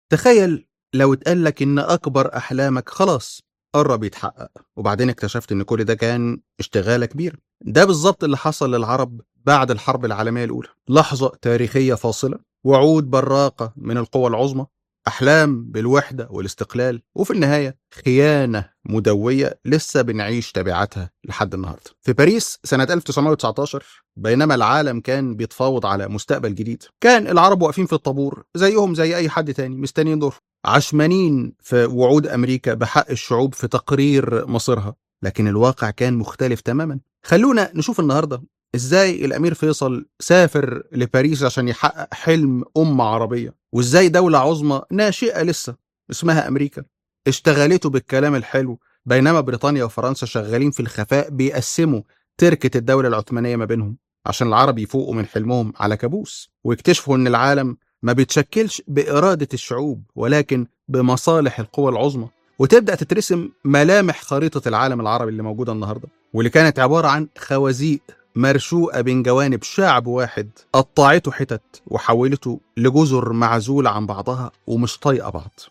تخيل لو اتقال لك إن أكبر أحلامك خلاص قرب يتحقق وبعدين اكتشفت إن كل ده كان اشتغالة كبيرة ده بالظبط اللي حصل للعرب بعد الحرب العالمية الأولى لحظة تاريخية فاصلة وعود براقة من القوى العظمى أحلام بالوحدة والاستقلال وفي النهاية خيانة مدوية لسه بنعيش تبعاتها لحد النهاردة في باريس سنة 1919 بينما العالم كان بيتفاوض على مستقبل جديد كان العرب واقفين في الطابور زيهم زي أي حد تاني مستنيين دور عشمانين في وعود أمريكا بحق الشعوب في تقرير مصيرها لكن الواقع كان مختلف تماما خلونا نشوف النهارده ازاي الامير فيصل سافر لباريس عشان يحقق حلم امه عربيه وازاي دوله عظمى ناشئه لسه اسمها امريكا اشتغلته بالكلام الحلو بينما بريطانيا وفرنسا شغالين في الخفاء بيقسموا تركه الدوله العثمانيه ما بينهم عشان العرب يفوقوا من حلمهم على كابوس ويكتشفوا ان العالم ما بيتشكلش باراده الشعوب ولكن بمصالح القوى العظمى وتبدا تترسم ملامح خريطه العالم العربي اللي موجوده النهارده واللي كانت عباره عن خوازيق مرشوقة بين جوانب شعب واحد قطعته حتت وحولته لجزر معزولة عن بعضها ومش طايقة بعض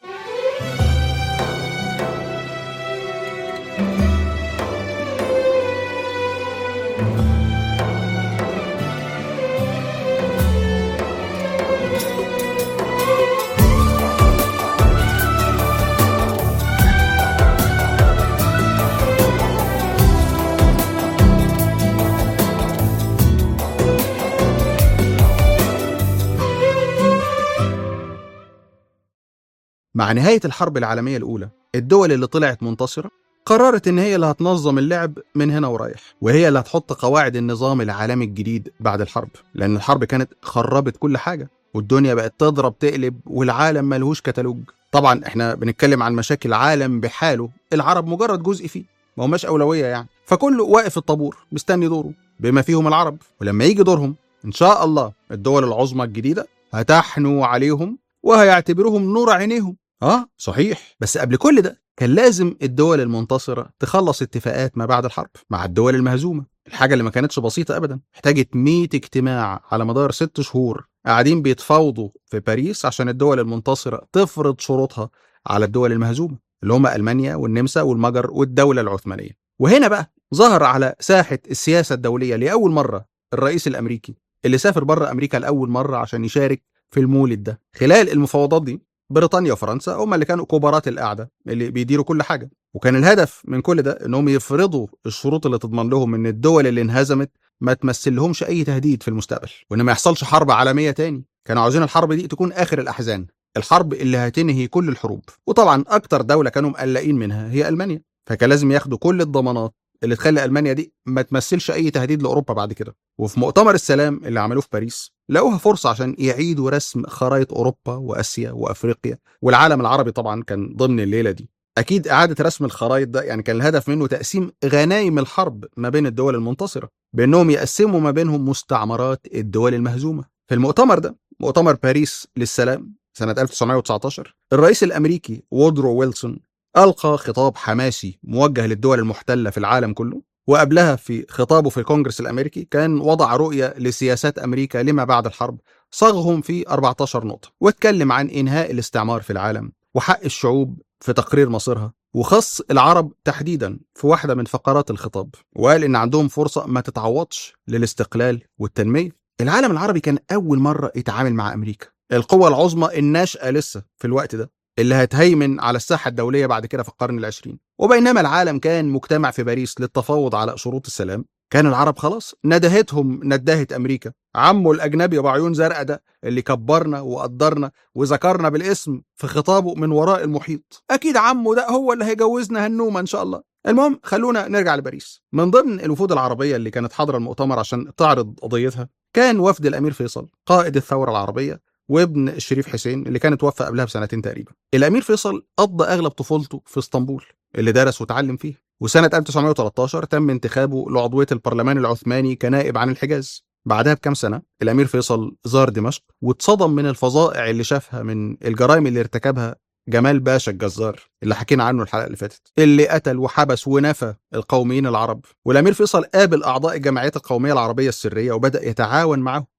مع نهاية الحرب العالمية الأولى الدول اللي طلعت منتصرة قررت إن هي اللي هتنظم اللعب من هنا ورايح وهي اللي هتحط قواعد النظام العالمي الجديد بعد الحرب لأن الحرب كانت خربت كل حاجة والدنيا بقت تضرب تقلب والعالم ملهوش كتالوج طبعا احنا بنتكلم عن مشاكل عالم بحاله العرب مجرد جزء فيه ما هماش أولوية يعني فكله واقف في الطابور مستني دوره بما فيهم العرب ولما يجي دورهم إن شاء الله الدول العظمى الجديدة هتحنوا عليهم وهيعتبروهم نور عينيهم اه صحيح بس قبل كل ده كان لازم الدول المنتصرة تخلص اتفاقات ما بعد الحرب مع الدول المهزومة الحاجة اللي ما كانتش بسيطة أبدا احتاجت 100 اجتماع على مدار ست شهور قاعدين بيتفاوضوا في باريس عشان الدول المنتصرة تفرض شروطها على الدول المهزومة اللي هم ألمانيا والنمسا والمجر والدولة العثمانية وهنا بقى ظهر على ساحة السياسة الدولية لأول مرة الرئيس الأمريكي اللي سافر بره أمريكا لأول مرة عشان يشارك في المولد ده خلال المفاوضات دي بريطانيا وفرنسا هم اللي كانوا كبارات القعده اللي بيديروا كل حاجه وكان الهدف من كل ده انهم يفرضوا الشروط اللي تضمن لهم ان الدول اللي انهزمت ما تمثل لهمش اي تهديد في المستقبل وان ما يحصلش حرب عالميه تاني كانوا عاوزين الحرب دي تكون اخر الاحزان الحرب اللي هتنهي كل الحروب وطبعا اكتر دوله كانوا مقلقين منها هي المانيا فكان لازم ياخدوا كل الضمانات اللي تخلي المانيا دي ما تمثلش اي تهديد لاوروبا بعد كده وفي مؤتمر السلام اللي عملوه في باريس لقوها فرصه عشان يعيدوا رسم خرائط اوروبا واسيا وافريقيا والعالم العربي طبعا كان ضمن الليله دي اكيد اعاده رسم الخرائط ده يعني كان الهدف منه تقسيم غنايم الحرب ما بين الدول المنتصره بانهم يقسموا ما بينهم مستعمرات الدول المهزومه في المؤتمر ده مؤتمر باريس للسلام سنه 1919 الرئيس الامريكي وودرو ويلسون ألقى خطاب حماسي موجه للدول المحتلة في العالم كله وقبلها في خطابه في الكونجرس الأمريكي كان وضع رؤية لسياسات أمريكا لما بعد الحرب صاغهم في 14 نقطة واتكلم عن إنهاء الاستعمار في العالم وحق الشعوب في تقرير مصيرها وخص العرب تحديدا في واحدة من فقرات الخطاب وقال إن عندهم فرصة ما تتعوضش للاستقلال والتنمية العالم العربي كان أول مرة يتعامل مع أمريكا القوة العظمى الناشئة لسه في الوقت ده اللي هتهيمن على الساحة الدولية بعد كده في القرن العشرين وبينما العالم كان مجتمع في باريس للتفاوض على شروط السلام كان العرب خلاص ندهتهم ندهت أمريكا عمه الأجنبي أبو عيون زرقاء ده اللي كبرنا وقدرنا وذكرنا بالاسم في خطابه من وراء المحيط أكيد عمه ده هو اللي هيجوزنا هنومة إن شاء الله المهم خلونا نرجع لباريس من ضمن الوفود العربية اللي كانت حاضرة المؤتمر عشان تعرض قضيتها كان وفد الأمير فيصل قائد الثورة العربية وابن الشريف حسين اللي كان توفى قبلها بسنتين تقريبا الامير فيصل قضى اغلب طفولته في اسطنبول اللي درس وتعلم فيه وسنة 1913 تم انتخابه لعضوية البرلمان العثماني كنائب عن الحجاز بعدها بكام سنة الأمير فيصل زار دمشق واتصدم من الفظائع اللي شافها من الجرائم اللي ارتكبها جمال باشا الجزار اللي حكينا عنه الحلقة اللي فاتت اللي قتل وحبس ونفى القوميين العرب والأمير فيصل قابل أعضاء الجمعيات القومية العربية السرية وبدأ يتعاون معهم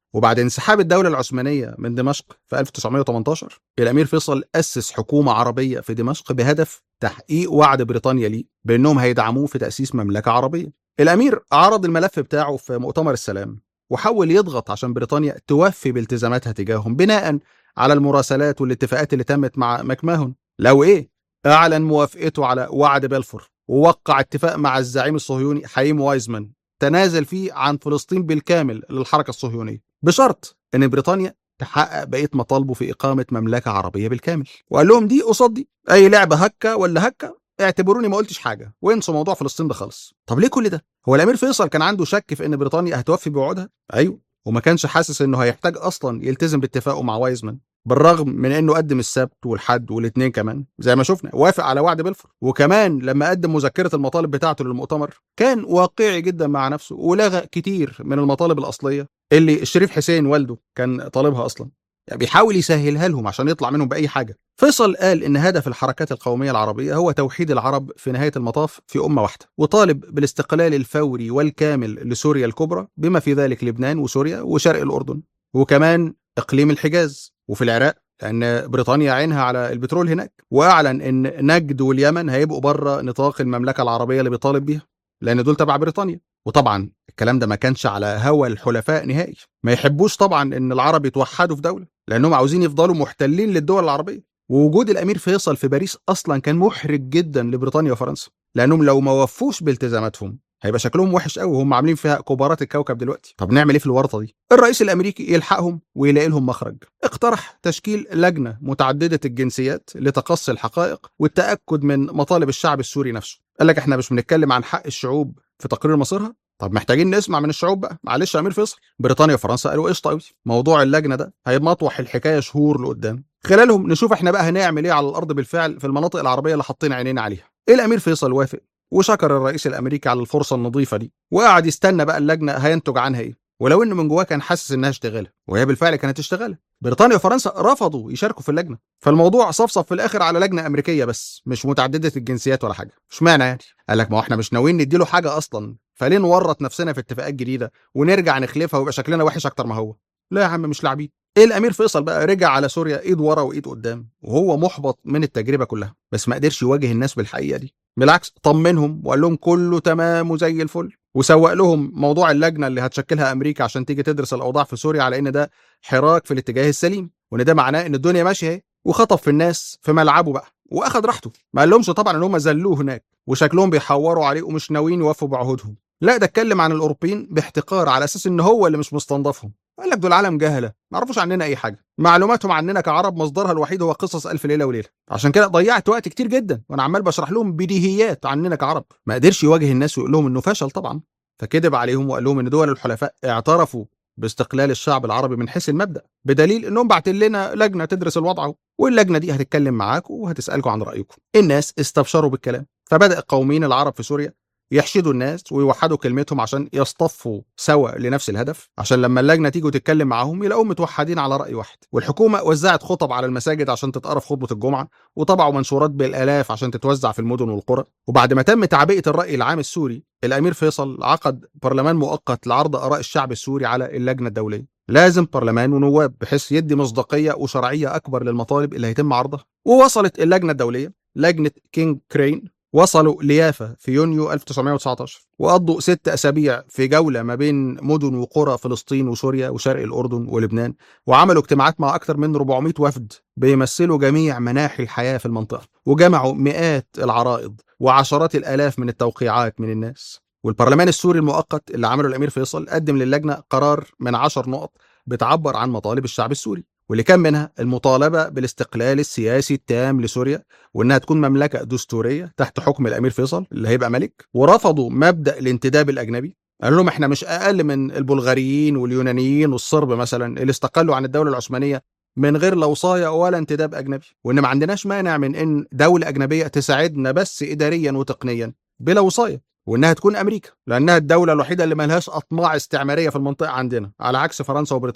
وبعد انسحاب الدولة العثمانية من دمشق في 1918 الأمير فيصل أسس حكومة عربية في دمشق بهدف تحقيق وعد بريطانيا ليه بأنهم هيدعموه في تأسيس مملكة عربية الأمير عرض الملف بتاعه في مؤتمر السلام وحاول يضغط عشان بريطانيا توفي بالتزاماتها تجاههم بناء على المراسلات والاتفاقات اللي تمت مع مكماهون لو ايه اعلن موافقته على وعد بلفور ووقع اتفاق مع الزعيم الصهيوني حييم وايزمان تنازل فيه عن فلسطين بالكامل للحركه الصهيونيه بشرط ان بريطانيا تحقق بقيه مطالبه في اقامه مملكه عربيه بالكامل وقال لهم دي قصاد دي اي لعبه هكه ولا هكه اعتبروني ما قلتش حاجه وانسوا موضوع فلسطين ده خالص طب ليه كل ده هو الامير فيصل كان عنده شك في ان بريطانيا هتوفي بوعودها ايوه وما كانش حاسس انه هيحتاج اصلا يلتزم باتفاقه مع وايزمان بالرغم من انه قدم السبت والحد والاثنين كمان زي ما شفنا وافق على وعد بلفور وكمان لما قدم مذكره المطالب بتاعته للمؤتمر كان واقعي جدا مع نفسه ولغى كتير من المطالب الاصليه اللي الشريف حسين والده كان طالبها اصلا يعني بيحاول يسهلها لهم عشان يطلع منهم باي حاجه فيصل قال ان هدف الحركات القوميه العربيه هو توحيد العرب في نهايه المطاف في امه واحده وطالب بالاستقلال الفوري والكامل لسوريا الكبرى بما في ذلك لبنان وسوريا وشرق الاردن وكمان اقليم الحجاز وفي العراق لان بريطانيا عينها على البترول هناك واعلن ان نجد واليمن هيبقوا بره نطاق المملكه العربيه اللي بيطالب بيها لان دول تبع بريطانيا وطبعا الكلام ده ما كانش على هوى الحلفاء نهائي ما يحبوش طبعا ان العرب يتوحدوا في دوله لانهم عاوزين يفضلوا محتلين للدول العربيه ووجود الامير فيصل في باريس اصلا كان محرج جدا لبريطانيا وفرنسا لانهم لو ما وفوش بالتزاماتهم هيبقى شكلهم وحش قوي وهم عاملين فيها كبارات الكوكب دلوقتي طب نعمل ايه في الورطه دي الرئيس الامريكي يلحقهم ويلاقي لهم مخرج اقترح تشكيل لجنه متعدده الجنسيات لتقصي الحقائق والتاكد من مطالب الشعب السوري نفسه قال لك احنا مش بنتكلم عن حق الشعوب في تقرير مصيرها طب محتاجين نسمع من الشعوب بقى معلش يا امير فيصل بريطانيا وفرنسا قالوا قشطه قوي موضوع اللجنه ده هيمطوح الحكايه شهور لقدام خلالهم نشوف احنا بقى هنعمل ايه على الارض بالفعل في المناطق العربيه اللي حاطين عينينا عليها الامير فيصل وافق وشكر الرئيس الامريكي على الفرصه النظيفه دي وقعد يستنى بقى اللجنه هينتج عنها ايه ولو انه من جواه كان حاسس انها اشتغاله وهي بالفعل كانت اشتغاله بريطانيا وفرنسا رفضوا يشاركوا في اللجنه فالموضوع صفصف في الاخر على لجنه امريكيه بس مش متعدده الجنسيات ولا حاجه اشمعنى يعني قال لك ما هو احنا مش ناويين نديله حاجه اصلا فليه نورط نفسنا في اتفاقات جديده ونرجع نخلفها ويبقى شكلنا وحش اكتر ما هو لا يا عم مش لاعبين ايه الامير فيصل بقى رجع على سوريا ايد ورا وايد قدام وهو محبط من التجربه كلها بس ما قدرش يواجه الناس بالحقيقه دي بالعكس طمنهم وقال لهم كله تمام وزي الفل وسوق لهم موضوع اللجنه اللي هتشكلها امريكا عشان تيجي تدرس الاوضاع في سوريا على ان ده حراك في الاتجاه السليم وان ده معناه ان الدنيا ماشيه اهي وخطف في الناس في ملعبه بقى واخد راحته ما قالهمش طبعا ان هم ذلوه هناك وشكلهم بيحوروا عليه ومش ناويين يوفوا بعهودهم لا ده اتكلم عن الاوروبيين باحتقار على اساس ان هو اللي مش مستنضفهم قال لك دول عالم جهله ما يعرفوش عننا اي حاجه معلوماتهم عننا كعرب مصدرها الوحيد هو قصص الف ليله وليله عشان كده ضيعت وقت كتير جدا وانا عمال بشرح لهم بديهيات عننا كعرب ما قدرش يواجه الناس ويقول لهم انه فشل طبعا فكذب عليهم وقال لهم ان دول الحلفاء اعترفوا باستقلال الشعب العربي من حيث المبدا بدليل انهم بعتين لنا لجنه تدرس الوضع واللجنه دي هتتكلم معاكم وهتسالكم عن رايكم الناس استبشروا بالكلام فبدا القوميين العرب في سوريا يحشدوا الناس ويوحدوا كلمتهم عشان يصطفوا سوا لنفس الهدف عشان لما اللجنه تيجي وتتكلم معاهم يلاقوهم متوحدين على راي واحد والحكومه وزعت خطب على المساجد عشان تتقرا في خطبه الجمعه وطبعوا منشورات بالالاف عشان تتوزع في المدن والقرى وبعد ما تم تعبئه الراي العام السوري الامير فيصل عقد برلمان مؤقت لعرض اراء الشعب السوري على اللجنه الدوليه لازم برلمان ونواب بحيث يدي مصداقيه وشرعيه اكبر للمطالب اللي هيتم عرضها ووصلت اللجنه الدوليه لجنه كينج كرين وصلوا ليافا في يونيو 1919 وقضوا ست أسابيع في جولة ما بين مدن وقرى فلسطين وسوريا وشرق الأردن ولبنان وعملوا اجتماعات مع أكثر من 400 وفد بيمثلوا جميع مناحي الحياة في المنطقة وجمعوا مئات العرائض وعشرات الآلاف من التوقيعات من الناس والبرلمان السوري المؤقت اللي عمله الأمير فيصل قدم للجنة قرار من عشر نقط بتعبر عن مطالب الشعب السوري واللي كان منها المطالبة بالاستقلال السياسي التام لسوريا وانها تكون مملكة دستورية تحت حكم الامير فيصل اللي هيبقى ملك ورفضوا مبدأ الانتداب الاجنبي قال لهم احنا مش اقل من البلغاريين واليونانيين والصرب مثلا اللي استقلوا عن الدولة العثمانية من غير لا وصاية ولا انتداب اجنبي وان ما عندناش مانع من ان دولة اجنبية تساعدنا بس اداريا وتقنيا بلا وصاية وانها تكون امريكا لانها الدولة الوحيدة اللي ملهاش اطماع استعمارية في المنطقة عندنا على عكس فرنسا وبريطانيا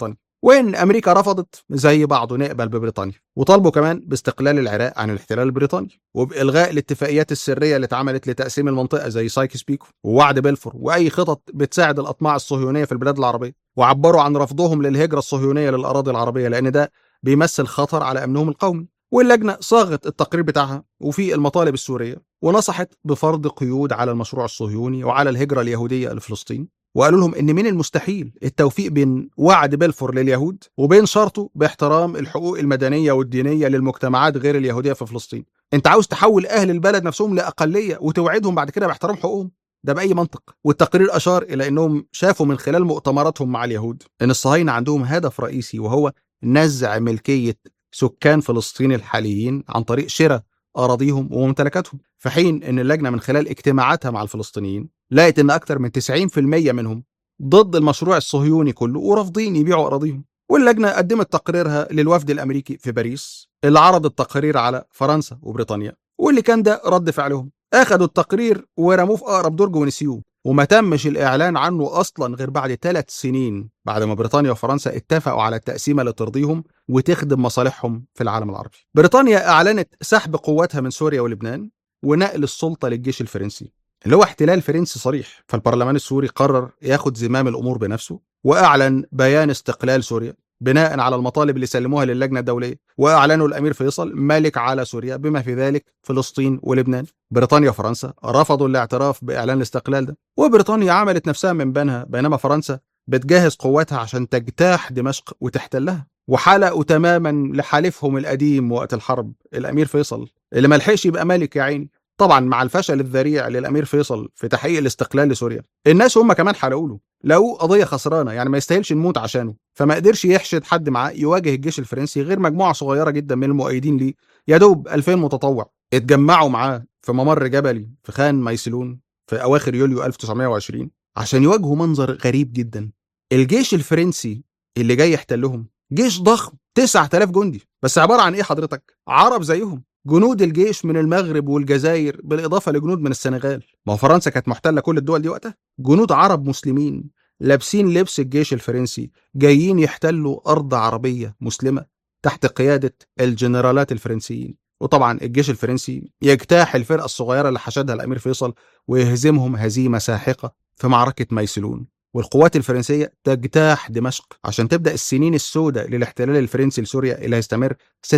وإن أمريكا رفضت زي بعضه نقبل ببريطانيا وطالبوا كمان باستقلال العراق عن الاحتلال البريطاني وبإلغاء الاتفاقيات السرية اللي اتعملت لتقسيم المنطقة زي سايكس بيكو ووعد بلفور وأي خطط بتساعد الأطماع الصهيونية في البلاد العربية وعبروا عن رفضهم للهجرة الصهيونية للأراضي العربية لأن ده بيمثل خطر على أمنهم القومي واللجنة صاغت التقرير بتاعها وفي المطالب السورية ونصحت بفرض قيود على المشروع الصهيوني وعلى الهجرة اليهودية لفلسطين وقالوا لهم ان من المستحيل التوفيق بين وعد بلفور لليهود وبين شرطه باحترام الحقوق المدنيه والدينيه للمجتمعات غير اليهوديه في فلسطين انت عاوز تحول اهل البلد نفسهم لاقليه وتوعدهم بعد كده باحترام حقوقهم ده باي منطق والتقرير اشار الى انهم شافوا من خلال مؤتمراتهم مع اليهود ان الصهاينه عندهم هدف رئيسي وهو نزع ملكيه سكان فلسطين الحاليين عن طريق شراء اراضيهم وممتلكاتهم في حين ان اللجنه من خلال اجتماعاتها مع الفلسطينيين لقت ان اكثر من 90% منهم ضد المشروع الصهيوني كله ورافضين يبيعوا اراضيهم واللجنه قدمت تقريرها للوفد الامريكي في باريس اللي عرض التقرير على فرنسا وبريطانيا واللي كان ده رد فعلهم اخدوا التقرير ورموه في اقرب درج ونسيوه وما تمش الاعلان عنه اصلا غير بعد ثلاث سنين بعد ما بريطانيا وفرنسا اتفقوا على التقسيمه اللي ترضيهم وتخدم مصالحهم في العالم العربي. بريطانيا اعلنت سحب قواتها من سوريا ولبنان ونقل السلطه للجيش الفرنسي اللي هو احتلال فرنسي صريح فالبرلمان السوري قرر ياخد زمام الامور بنفسه واعلن بيان استقلال سوريا بناء على المطالب اللي سلموها للجنه الدوليه واعلنوا الامير فيصل ملك على سوريا بما في ذلك فلسطين ولبنان بريطانيا وفرنسا رفضوا الاعتراف باعلان الاستقلال ده وبريطانيا عملت نفسها من بينها بينما فرنسا بتجهز قواتها عشان تجتاح دمشق وتحتلها وحلقوا تماما لحليفهم القديم وقت الحرب الامير فيصل اللي ملحقش يبقى ملك يا عيني طبعا مع الفشل الذريع للامير فيصل في تحقيق الاستقلال لسوريا الناس هم كمان حرقوا له لقوه قضيه خسرانه يعني ما يستاهلش نموت عشانه فما قدرش يحشد حد معاه يواجه الجيش الفرنسي غير مجموعه صغيره جدا من المؤيدين ليه يا دوب 2000 متطوع اتجمعوا معاه في ممر جبلي في خان ميسلون في اواخر يوليو 1920 عشان يواجهوا منظر غريب جدا الجيش الفرنسي اللي جاي يحتلهم جيش ضخم 9000 جندي بس عباره عن ايه حضرتك عرب زيهم جنود الجيش من المغرب والجزائر بالاضافه لجنود من السنغال ما هو فرنسا كانت محتله كل الدول دي وقتها جنود عرب مسلمين لابسين لبس الجيش الفرنسي جايين يحتلوا ارض عربيه مسلمه تحت قياده الجنرالات الفرنسيين وطبعا الجيش الفرنسي يجتاح الفرقه الصغيره اللي حشدها الامير فيصل ويهزمهم هزيمه ساحقه في معركه ميسلون والقوات الفرنسية تجتاح دمشق عشان تبدأ السنين السوداء للاحتلال الفرنسي لسوريا اللي هيستمر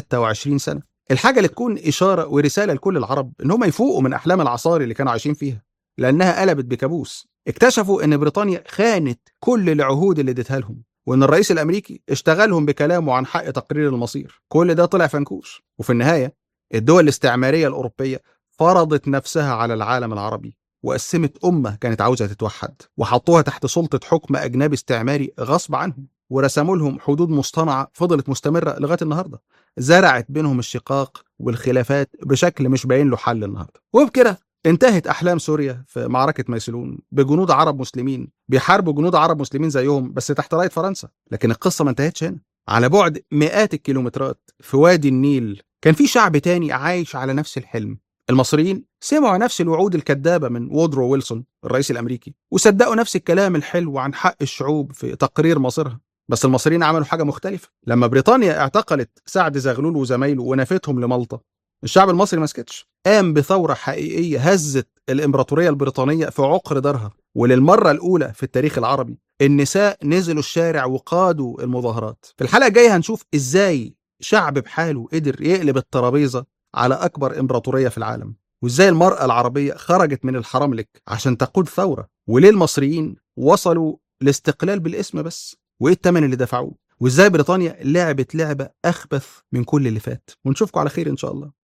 26 سنة الحاجة اللي تكون إشارة ورسالة لكل العرب إن هم يفوقوا من أحلام العصاري اللي كانوا عايشين فيها لأنها قلبت بكابوس اكتشفوا إن بريطانيا خانت كل العهود اللي اديتها لهم وإن الرئيس الأمريكي اشتغلهم بكلامه عن حق تقرير المصير كل ده طلع فنكوش وفي النهاية الدول الاستعمارية الأوروبية فرضت نفسها على العالم العربي وقسمت أمة كانت عاوزة تتوحد وحطوها تحت سلطة حكم أجنبي استعماري غصب عنهم ورسموا لهم حدود مصطنعة فضلت مستمرة لغاية النهاردة زرعت بينهم الشقاق والخلافات بشكل مش باين له حل النهاردة وبكده انتهت أحلام سوريا في معركة ميسلون بجنود عرب مسلمين بيحاربوا جنود عرب مسلمين زيهم بس تحت راية فرنسا لكن القصة ما انتهتش هنا على بعد مئات الكيلومترات في وادي النيل كان في شعب تاني عايش على نفس الحلم المصريين سمعوا نفس الوعود الكذابة من وودرو ويلسون الرئيس الأمريكي وصدقوا نفس الكلام الحلو عن حق الشعوب في تقرير مصيرها بس المصريين عملوا حاجة مختلفة لما بريطانيا اعتقلت سعد زغلول وزمايله ونفتهم لمالطا الشعب المصري ما سكتش قام بثورة حقيقية هزت الإمبراطورية البريطانية في عقر دارها وللمرة الأولى في التاريخ العربي النساء نزلوا الشارع وقادوا المظاهرات في الحلقة الجاية هنشوف إزاي شعب بحاله قدر يقلب الترابيزة على أكبر إمبراطورية في العالم وإزاي المرأة العربية خرجت من الحرملك عشان تقود ثورة وليه المصريين وصلوا لاستقلال بالاسم بس وإيه الثمن اللي دفعوه وإزاي بريطانيا لعبت لعبة أخبث من كل اللي فات ونشوفكم على خير إن شاء الله